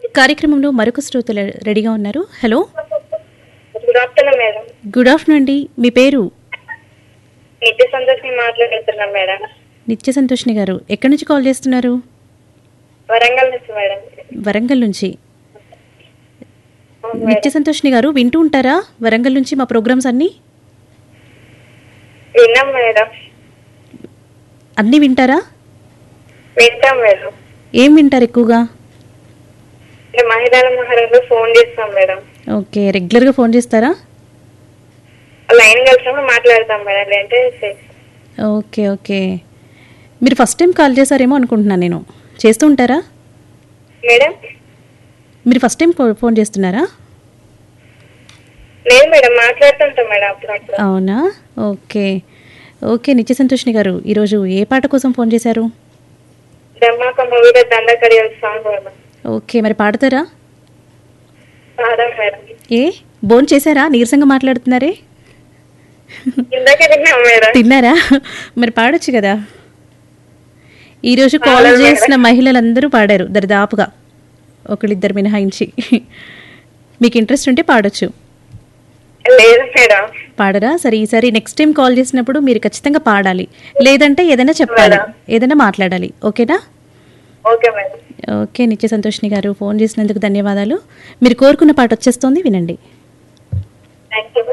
కార్యక్రమంలో మరొక శ్రోతలు రెడీగా ఉన్నారు hello good afternoon madam good afternoon అండి మీ పేరు నిత్య సంతోష్ మాట్లాడుతున్నాం మేడం నిత్య సంతోష్ని గారు ఎక్కడి నుంచి కాల్ చేస్తున్నారు వరంగల్ నుంచి మేడం వరంగల్ నుంచి అవును నిత్య మేడం సంతోష్ని గారు వింటూ ఉంటారా వరంగల్ నుంచి మా ప్రోగ్రామ్స్ అన్నీ విన్నాం మేడం అన్నీ వింటారా వింటాం మేడం ఏం వింటారు ఎక్కువగా అంటే మహిళల మహారాజు ఫోన్ చేస్తాం మేడం ఓకే రెగ్యులర్గా ఫోన్ చేస్తారా లైన్ కలిసినప్పుడు మాట్లాడతాం మేడం లేదంటే చే- ఓకే ఓకే మీరు ఫస్ట్ టైం కాల్ చేశారేమో అనుకుంటున్నాను నేను చేస్తూ ఉంటారా మేడం మీరు ఫస్ట్ టైం ఫో- ఫోన్ చేస్తున్నారా లేదు మేడం మాట్లాడుతుంటాం మేడం అప్పుడప్పుడు అవునా ఓకే ఓకే నిత్య సంతోష్ని గారు ఈరోజు ఏ పాట కోసం ఫోన్ చేశారు దమ్మాక మూవీలో దండకడి సాంగ్ మేడం ఓకే మరి పాడతారా పాదాం మేడం ఏ భోన్ చేశారా నీరసంగా మాట్లాడుతున్నారే ఇందాకే తిన్నాం మేడం తిన్నారా మరి పాడొచ్చు కదా ఈరోజు కాల్ పాడలేదు మేడం. చేసిన మహిళలందరూ పాడారు దరిదాపుగా ఒకళ్ళిద్దరు మినహాయించి మీకు ఇంట్రెస్ట్ ఉంటే పాడొచ్చు లేదు మేడం పాడరా సరే ఈసారి నెక్స్ట్ టైం కాల్ చేసినప్పుడు మీరు ఖచ్చితంగా పాడాలి లేదంటే ఏదైనా చెప్పాలి మేడం. ఏదైనా మాట్లాడాలి ఓకేనా ఓకే మేడం ఓకే నిత్య సంతోష్ని గారు ఫోన్ చేసినందుకు ధన్యవాదాలు మీరు కోరుకున్న పాట వచ్చేస్తోంది వినండి థ్యాంక్ యూ